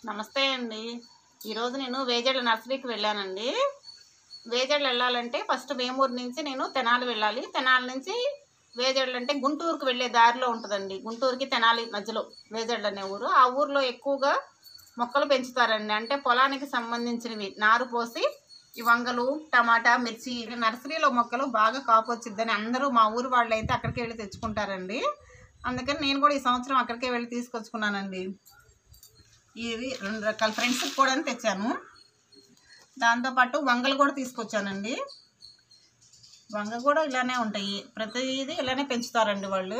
నమస్తే అండి ఈరోజు నేను వేజెడ్ల నర్సరీకి వెళ్ళానండి వేజెడ్లు వెళ్ళాలంటే ఫస్ట్ వేమూరు నుంచి నేను తెనాలి వెళ్ళాలి తెనాలి నుంచి వేజెడ్లు అంటే గుంటూరుకు వెళ్ళే దారిలో ఉంటుందండి గుంటూరుకి తెనాలి మధ్యలో వేజెడ్లు అనే ఊరు ఆ ఊర్లో ఎక్కువగా మొక్కలు పెంచుతారండి అంటే పొలానికి సంబంధించినవి నారు పోసి ఈ వంగలు టమాటా మిర్చి ఇవి నర్సరీలో మొక్కలు బాగా కాపు వచ్చిద్దని అందరూ మా ఊరు వాళ్ళు అయితే అక్కడికి వెళ్ళి తెచ్చుకుంటారండి అందుకని నేను కూడా ఈ సంవత్సరం అక్కడికే వెళ్ళి తీసుకొచ్చుకున్నానండి ఇవి రెండు రకాల ఫ్రెండ్స్కి కూడా తెచ్చాను దాంతోపాటు వంగలు కూడా తీసుకొచ్చానండి వంగ కూడా ఇలానే ఉంటాయి ప్రతిదీ ఇలానే పెంచుతారండి వాళ్ళు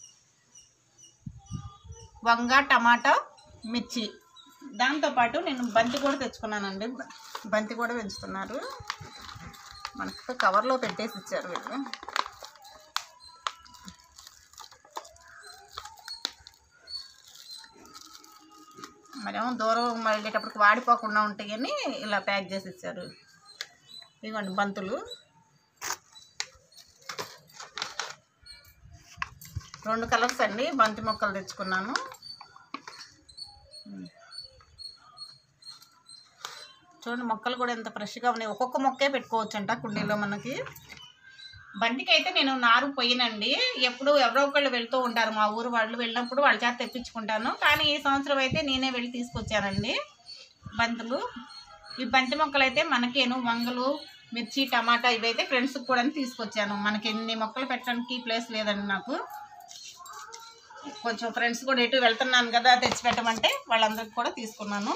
వంగ టమాటా మిర్చి దాంతోపాటు నేను బంతి కూడా తెచ్చుకున్నానండి బంతి కూడా పెంచుతున్నారు మనకు కవర్లో పెట్టేసి ఇచ్చారు వీళ్ళు మరేమో దూరం వెళ్ళేటప్పటికి వాడిపోకుండా ఉంటాయని ఇలా ప్యాక్ చేసి ఇచ్చారు ఇదిగోండి బంతులు రెండు కలర్స్ అండి బంతి మొక్కలు తెచ్చుకున్నాను చూడండి మొక్కలు కూడా ఎంత ఫ్రెష్గా ఉన్నాయి ఒక్కొక్క మొక్కే పెట్టుకోవచ్చు అంట కుండీలో మనకి బండికి అయితే నేను నారు పోయినండి ఎప్పుడు ఎవరో ఒకళ్ళు వెళ్తూ ఉంటారు మా ఊరు వాళ్ళు వెళ్ళినప్పుడు వాళ్ళ చేత తెప్పించుకుంటాను కానీ ఈ సంవత్సరం అయితే నేనే వెళ్ళి తీసుకొచ్చానండి బంతులు ఈ బంతి మొక్కలు అయితే మనకేను వంగలు మిర్చి టమాటా ఇవైతే ఫ్రెండ్స్కి కూడా తీసుకొచ్చాను మనకి ఎన్ని మొక్కలు పెట్టడానికి ప్లేస్ లేదండి నాకు కొంచెం ఫ్రెండ్స్ కూడా ఎటు వెళ్తున్నాను కదా తెచ్చి పెట్టమంటే వాళ్ళందరికి కూడా తీసుకున్నాను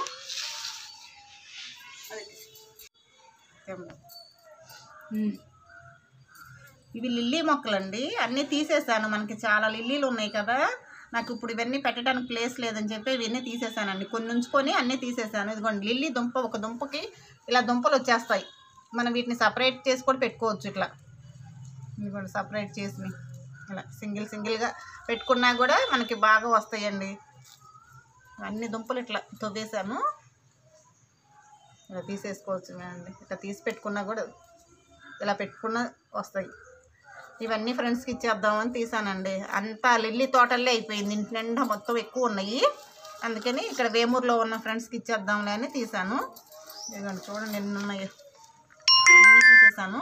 ఇవి లిల్లీ మొక్కలండి అన్నీ తీసేసాను మనకి చాలా లిల్లీలు ఉన్నాయి కదా నాకు ఇప్పుడు ఇవన్నీ పెట్టడానికి ప్లేస్ లేదని చెప్పి ఇవన్నీ తీసేసానండి కొన్ని ఉంచుకొని అన్నీ తీసేసాను ఇదిగోండి లిల్లీ దుంప ఒక దుంపకి ఇలా దుంపలు వచ్చేస్తాయి మనం వీటిని సపరేట్ చేసి కూడా పెట్టుకోవచ్చు ఇట్లా ఇదిగోండి సపరేట్ చేసి ఇలా సింగిల్ సింగిల్గా పెట్టుకున్నా కూడా మనకి బాగా వస్తాయండి అన్ని దుంపలు ఇట్లా తవ్వేసాను ఇలా తీసేసుకోవచ్చు అండి ఇట్లా తీసి పెట్టుకున్నా కూడా ఇలా పెట్టుకున్నా వస్తాయి ఇవన్నీ ఫ్రెండ్స్కి ఇచ్చేద్దామని తీసానండి అంతా లిల్లీ తోటల్లే అయిపోయింది ఇంటి నిండా మొత్తం ఎక్కువ ఉన్నాయి అందుకని ఇక్కడ వేమూరులో ఉన్న ఫ్రెండ్స్కి ఇచ్చేద్దాంలే అని తీసాను ఇదిగోండి చూడండి ఎన్ని ఉన్నాయి అన్నీ తీసేసాను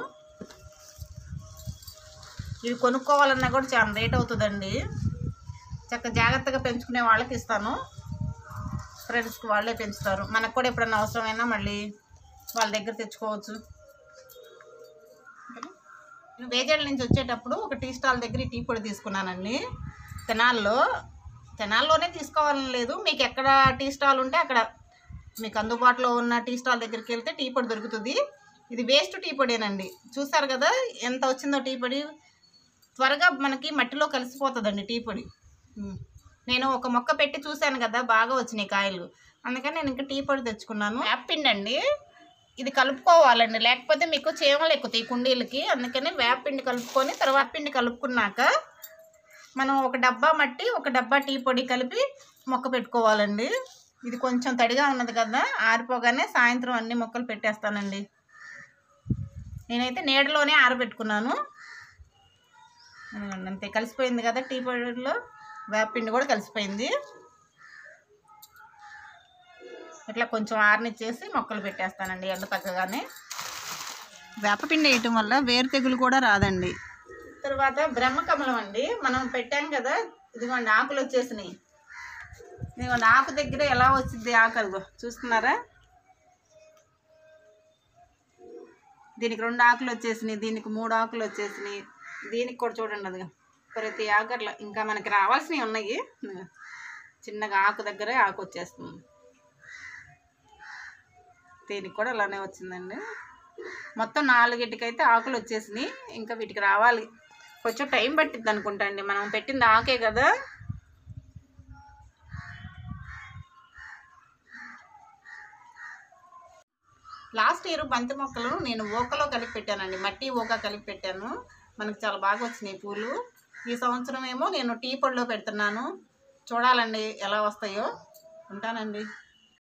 ఇవి కొనుక్కోవాలన్నా కూడా చాలా రేట్ అవుతుందండి చక్క జాగ్రత్తగా పెంచుకునే వాళ్ళకి ఇస్తాను ఫ్రెండ్స్కి వాళ్ళే పెంచుతారు మనకు కూడా ఎప్పుడన్నా అవసరమైనా మళ్ళీ వాళ్ళ దగ్గర తెచ్చుకోవచ్చు నేను వేజేళ్ళ నుంచి వచ్చేటప్పుడు ఒక టీ స్టాల్ దగ్గర ఈ టీ పొడి తీసుకున్నానండి తెనాల్లో తెనాల్లోనే తీసుకోవాలని లేదు మీకు ఎక్కడ టీ స్టాల్ ఉంటే అక్కడ మీకు అందుబాటులో ఉన్న టీ స్టాల్ దగ్గరికి వెళ్తే టీ పొడి దొరుకుతుంది ఇది వేస్ట్ టీ పొడేనండి చూసారు కదా ఎంత వచ్చిందో టీ పొడి త్వరగా మనకి మట్టిలో కలిసిపోతుందండి టీ పొడి ఉమ్. నేను ఒక మొక్క పెట్టి చూశాను కదా బాగా వచ్చినాయి కాయలు అందుకని నేను ఇంకా టీ పొడి తెచ్చుకున్నాను యాప్పిండి అండి ఇది కలుపుకోవాలండి లేకపోతే మీకు చీమలు ఎక్కుతాయి కుండీలకి అందుకని వేపపిండి కలుపుకొని తర్వాత పిండి కలుపుకున్నాక మనం ఒక డబ్బా మట్టి ఒక డబ్బా టీ పొడి కలిపి మొక్క పెట్టుకోవాలండి ఇది కొంచెం తడిగా ఉన్నది కదా ఆరిపోగానే సాయంత్రం అన్ని మొక్కలు పెట్టేస్తానండి నేనైతే నీడలోనే ఆరబెట్టుకున్నాను ఇదిగోండి అంతే కలిసిపోయింది కదా టీ పొడిలో వేపపిండి కూడా కలిసిపోయింది ఇట్లా కొంచెం ఆరనిచ్చేసి మొక్కలు పెట్టేస్తానండి ఎండ తగ్గగానే వేపపిండి వేయటం వల్ల వేరు తెగులు కూడా రాదండి తర్వాత బ్రహ్మకమలం అండి మనం పెట్టాం కదా ఇదిగోండి ఆకులు వచ్చేసినాయి ఇదిగోండి ఆకు దగ్గర ఎలా వచ్చింది ఆకు అదిగో చూస్తున్నారా దీనికి రెండు ఆకులు వచ్చేసినాయి దీనికి మూడు ఆకులు వచ్చేసినాయి దీనికి కూడా చూడండి అది ప్రతి ఆకర్లో ఇంకా మనకి రావాల్సినవి ఉన్నాయి చిన్నగా ఆకు దగ్గరే ఆకు వచ్చేస్తుంది దీనికి కూడా అలానే వచ్చిందండి మొత్తం నాలుగిటికైతే ఆకులు వచ్చేసినాయి ఇంకా వీటికి రావాలి కొంచెం టైం పట్టిద్ది అనుకుంటా అండి మనం పెట్టింది ఆకే కదా లాస్ట్ ఇయర్ బంతి మొక్కలు నేను ఓకలో కలిపి పెట్టానండి మట్టి ఓక కలిపి పెట్టాను మనకు చాలా బాగా వచ్చినాయి పూలు ఈ సంవత్సరం ఏమో నేను టీ పొడిలో పెడుతున్నాను చూడాలండి ఎలా వస్తాయో ఉంటానండి